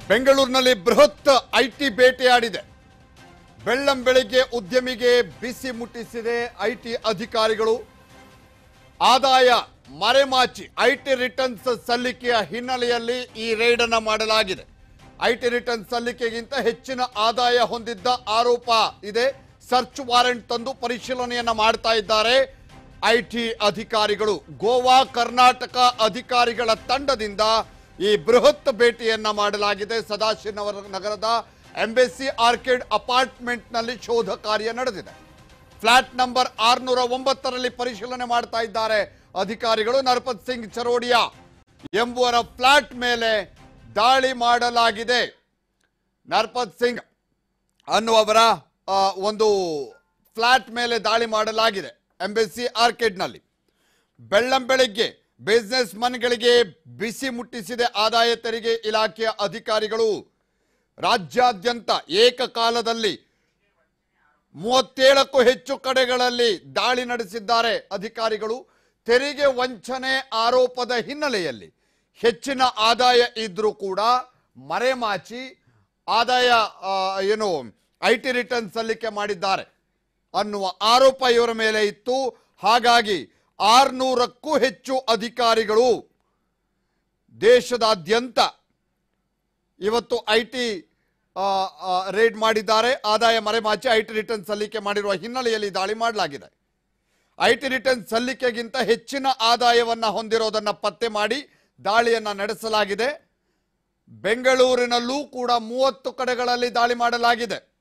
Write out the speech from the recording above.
ಬೆಂಗಳೂರಿನಲ್ಲಿ ಬೃಹತ್ ಐಟಿ ಬೇಟೆಯಾಡಿದೆ ಬೆಳ್ಳಂ ಬೆಳಿಗ್ಗೆ ಉದ್ಯಮಿಗೆ ಬಿಸಿ ಮುಟ್ಟಿಸಿದೆ ಐಟಿ ಅಧಿಕಾರಿಗಳು ಆದಾಯ ಮರೆಮಾಚಿ ಐಟಿ ರಿಟರ್ನ್ಸ್ ಸಲ್ಲಿಕೆಯ ಹಿನ್ನೆಲೆಯಲ್ಲಿ ಈ ರೇಡ್ ಅನ್ನ ಮಾಡಲಾಗಿದೆ ಐಟಿ ರಿಟರ್ನ್ಸ್ ಸಲ್ಲಿಕೆಗಿಂತ ಹೆಚ್ಚಿನ ಆದಾಯ ಹೊಂದಿದ್ದ ಆರೋಪ ಇದೆ ಸರ್ಚ್ ವಾರೆಂಟ್ ತಂದು ಪರಿಶೀಲನೆಯನ್ನ ಮಾಡ್ತಾ ಇದ್ದಾರೆ ಐಟಿ ಅಧಿಕಾರಿಗಳು ಗೋವಾ ಕರ್ನಾಟಕ ಅಧಿಕಾರಿಗಳ ತಂಡದಿಂದ ಈ ಬೃಹತ್ ಭೇಟಿಯನ್ನ ಮಾಡಲಾಗಿದೆ ಸದಾಶಿವನಗರ ನಗರದ ಎಂಬೆಸಿ ಆರ್ಕಿಡ್ ಅಪಾರ್ಟ್ಮೆಂಟ್ನಲ್ಲಿ ಶೋಧ ಕಾರ್ಯ ನಡೆದಿದೆ ಫ್ಲಾಟ್ ನಂಬರ್ ಆರ್ನೂರ ಒಂಬತ್ತರಲ್ಲಿ ಪರಿಶೀಲನೆ ಮಾಡ್ತಾ ಇದ್ದಾರೆ ಅಧಿಕಾರಿಗಳು ನರಪತ್ ಸಿಂಗ್ ಚರೋಡಿಯಾ ಎಂಬುವರ ಫ್ಲಾಟ್ ಮೇಲೆ ದಾಳಿ ಮಾಡಲಾಗಿದೆ ನರಪತ್ ಸಿಂಗ್ ಅನ್ನುವವರ ಆ, ಒಂದು ಫ್ಲಾಟ್ ಮೇಲೆ ದಾಳಿ ಮಾಡಲಾಗಿದೆ ಎಂಬೆಸಿ ಆರ್ಕಿಡ್ನಲ್ಲಿ ಬೆಳ್ಳಂ ಬೆಳಿಗ್ಗೆ ಬಿಸ್ನೆಸ್ ಮನ್ಗಳಿಗೆ ಬಿಸಿ ಮುಟ್ಟಿಸಿದೆ ಆದಾಯ ತೆರಿಗೆ ಇಲಾಖೆಯ ಅಧಿಕಾರಿಗಳು ರಾಜ್ಯಾದ್ಯಂತ ಏಕಕಾಲದಲ್ಲಿ ಮೂವತ್ತೇಳಕ್ಕೂ ಹೆಚ್ಚು ಕಡೆಗಳಲ್ಲಿ ದಾಳಿ ನಡೆಸಿದ್ದಾರೆ ಅಧಿಕಾರಿಗಳು ತೆರಿಗೆ ವಂಚನೆ ಆರೋಪದ ಹಿನ್ನೆಲೆಯಲ್ಲಿ ಹೆಚ್ಚಿನ ಆದಾಯ ಇದ್ರೂ ಕೂಡ ಮರೆಮಾಚಿ ಆದಾಯ ಆ, ಏನು ಐ ಟಿ ರಿಟರ್ನ್ ಸಲ್ಲಿಕೆ ಮಾಡಿದ್ದಾರೆ ಅನ್ನುವ ಆರೋಪ ಇವರ ಮೇಲೆ ಇತ್ತು ಹಾಗಾಗಿ ಆರ್ನೂರಕ್ಕೂ ಹೆಚ್ಚು ಅಧಿಕಾರಿಗಳು ದೇಶದಾದ್ಯಂತ ಇವತ್ತು ಐ ಟಿ ರೇಡ್ ಮಾಡಿದ್ದಾರೆ ಆದಾಯ ಮರೆಮಾಚಿ ಐ ಟಿ ರಿಟರ್ನ್ ಸಲ್ಲಿಕೆ ಮಾಡಿರುವ ಹಿನ್ನೆಲೆಯಲ್ಲಿ ದಾಳಿ ಮಾಡಲಾಗಿದೆ ಐ ಟಿ ರಿಟರ್ನ್ ಸಲ್ಲಿಕೆಗಿಂತ ಹೆಚ್ಚಿನ ಆದಾಯವನ್ನ ಹೊಂದಿರೋದನ್ನ ಪತ್ತೆ ಮಾಡಿ ದಾಳಿಯನ್ನ ನಡೆಸಲಾಗಿದೆ ಬೆಂಗಳೂರಿನಲ್ಲೂ ಕೂಡ ಮೂವತ್ತು ಕಡೆಗಳಲ್ಲಿ ದಾಳಿ ಮಾಡಲಾಗಿದೆ